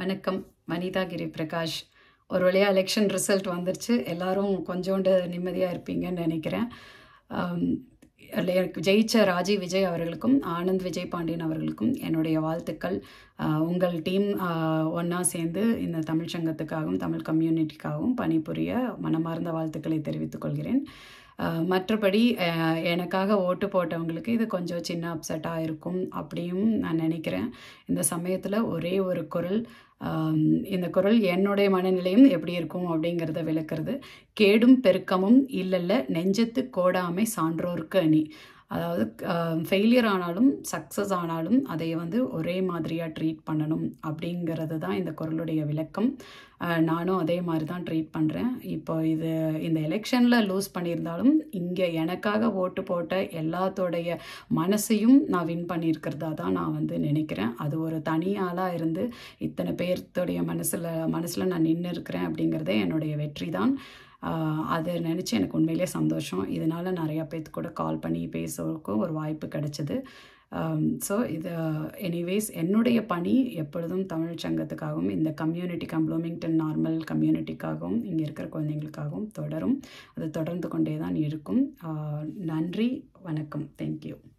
வணக்கம் வனிதா கிரி பிரகாஷ் ஒரு வழியாக எலெக்ஷன் ரிசல்ட் வந்துருச்சு எல்லாரும் கொஞ்சோண்டு நிம்மதியாக இருப்பீங்கன்னு நினைக்கிறேன் ஆம், அதுல எனக்கு ஜெயிச்ச ராஜி விஜய் அவர்களுக்கும் ஆனந்த் விஜய் பாண்டியன் அவர்களுக்கும் என்னுடைய வாழ்த்துக்கள் ஆஹ், உங்கள் டீம் ஒன்றா சேர்ந்து இந்த தமிழ் சங்கத்துக்காகவும் தமிழ் கம்யூனிட்டிக்காகவும் பணிபுரிய மனமார்ந்த வாழ்த்துக்களை தெரிவித்துக் கொள்கிறேன் ஆஹ், மற்றபடி ஆஹ், எனக்காக ஓட்டு போட்டவங்களுக்கு இது கொஞ்சம் சின்ன அப்செட்டாக இருக்கும் அப்படியும் நான் நினைக்கிறேன் இந்த சமயத்தில் ஒரே ஒரு குரல் ஆம், இந்த குரல் என்னுடைய மனநிலையும் எப்படி இருக்கும் அப்படிங்கிறத விளக்குறது கேடும் பெருக்கமும் இல்லல்ல நெஞ்சத்து கோடாமை சான்றோர்க்கு அணி அதாவது ஃபெயிலியர் ஆனாலும் சக்ஸஸ் ஆனாலும் அதை வந்து ஒரே மாதிரியாக ட்ரீட் பண்ணணும் அப்படிங்கிறது தான் இந்த குரலுடைய விளக்கம் அஹ், நானும் அதே மாதிரி தான் ட்ரீட் பண்ணுறேன் இப்போ இது இந்த எலெக்ஷனில் லூஸ் பண்ணியிருந்தாலும் இங்கே எனக்காக ஓட்டு போட்ட எல்லாத்தோடைய மனசையும் நான் வின் பண்ணியிருக்கிறதா தான் நான் வந்து நினைக்கிறேன் அது ஒரு தனி ஆளாக இருந்து இத்தனை பேர்த்தோடைய மனசில் மனசில் நான் நின்று இருக்கிறேன் அப்படிங்கிறதே என்னுடைய வெற்றி தான் ஆஹ் அதை நினச்சி எனக்கு உண்மையிலே சந்தோஷம் இதனால் நிறையா பேர்த்து கூட கால் பண்ணி பேசுறதுக்கும் ஒரு வாய்ப்பு கிடைச்சிது ஸோ இது எனிவேஸ் என்னுடைய பணி எப்பொழுதும் தமிழ் சங்கத்துக்காகவும் இந்த கம்யூனிட்டிக்காக ப்ளூமிங்டன் நார்மல் கம்யூனிட்டிக்காகவும் இங்கே இருக்கிற குழந்தைங்களுக்காகவும் தொடரும் அது தொடர்ந்து கொண்டே தான் இருக்கும் ஆஹ் நன்றி வணக்கம் தேங்க்யூ